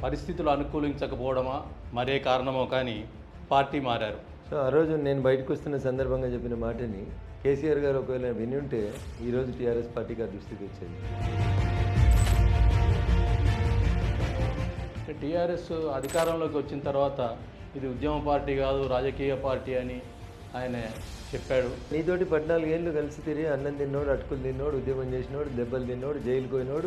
పరిస్థితులు అనుకూలించకపోవడమా మరే కారణమో కానీ పార్టీ మారారు సో ఆ రోజు నేను బయటకు వస్తున్న సందర్భంగా చెప్పిన మాటని కేసీఆర్ గారు ఒకవేళ విని ఉంటే ఈరోజు టీఆర్ఎస్ పార్టీకి ఆ దృష్టికి వచ్చేది టీఆర్ఎస్ అధికారంలోకి వచ్చిన తర్వాత ఇది ఉద్యమ పార్టీ కాదు రాజకీయ పార్టీ అని ఆయన చెప్పాడు నీతోటి పద్నాలుగేళ్ళు కలిసి తిరిగి అన్నం తిన్నోడు అటుకులు తిన్నోడు ఉద్యమం చేసినోడు దెబ్బలు తిన్నోడు జైలుకు పోయినోడు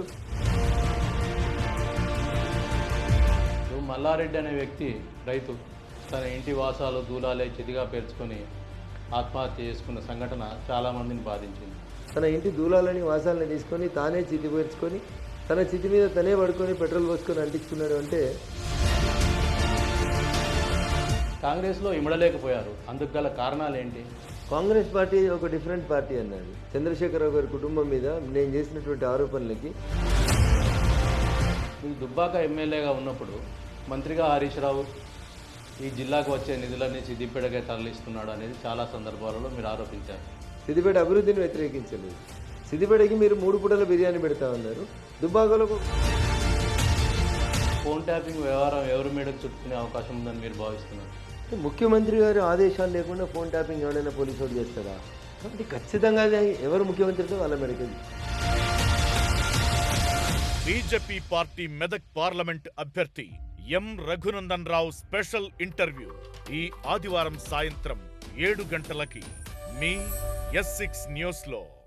ఇప్పుడు మల్లారెడ్డి అనే వ్యక్తి రైతు తన ఇంటి వాసాలు దూలాలే చెదిగా పేర్చుకొని ఆత్మహత్య చేసుకున్న సంఘటన చాలామందిని బాధించింది తన ఇంటి దూలాలని వాసాలని తీసుకొని తానే చితి పేర్చుకొని తన చితి మీద తనే పడుకొని పెట్రోల్ పోసుకొని అంటించుకున్నాడు అంటే కాంగ్రెస్లో ఇమడలేకపోయారు అందుకు గల కారణాలు ఏంటి కాంగ్రెస్ పార్టీ ఒక డిఫరెంట్ పార్టీ అన్నాడు చంద్రశేఖరరావు గారి కుటుంబం మీద నేను చేసినటువంటి ఆరోపణలకి మీకు దుబ్బాక ఎమ్మెల్యేగా ఉన్నప్పుడు మంత్రిగా హరీష్ రావు ఈ జిల్లాకు వచ్చే నిధులన్నీ సిద్దిపేటకే తరలిస్తున్నాడు అనేది చాలా సందర్భాలలో మీరు ఆరోపించారు సిద్దిపేట అభివృద్ధిని వ్యతిరేకించలేదు సిద్దిపేటకి మీరు మూడు పూటల బిర్యానీ పెడతా ఉన్నారు దుబ్బాకలో ఫోన్ ట్యాపింగ్ వ్యవహారం ఎవరి మీదకు చుట్టుకునే అవకాశం ఉందని మీరు భావిస్తున్నారు ముఖ్యమంత్రి గారి ఆదేశాలు లేకుండా ఫోన్ ట్యాపింగ్ ఎవరైనా పోలీసు వాడు చేస్తారా కాబట్టి ఖచ్చితంగా అది ఎవరు ముఖ్యమంత్రితో వాళ్ళ మేరకు బీజేపీ పార్టీ మెదక్ పార్లమెంట్ అభ్యర్థి M Raghunandan Rao special interview ఈ ఆదివారం సాయంత్రం ఏడు గంటలకి మీ ఎస్ సిక్స్ న్యూస్ లో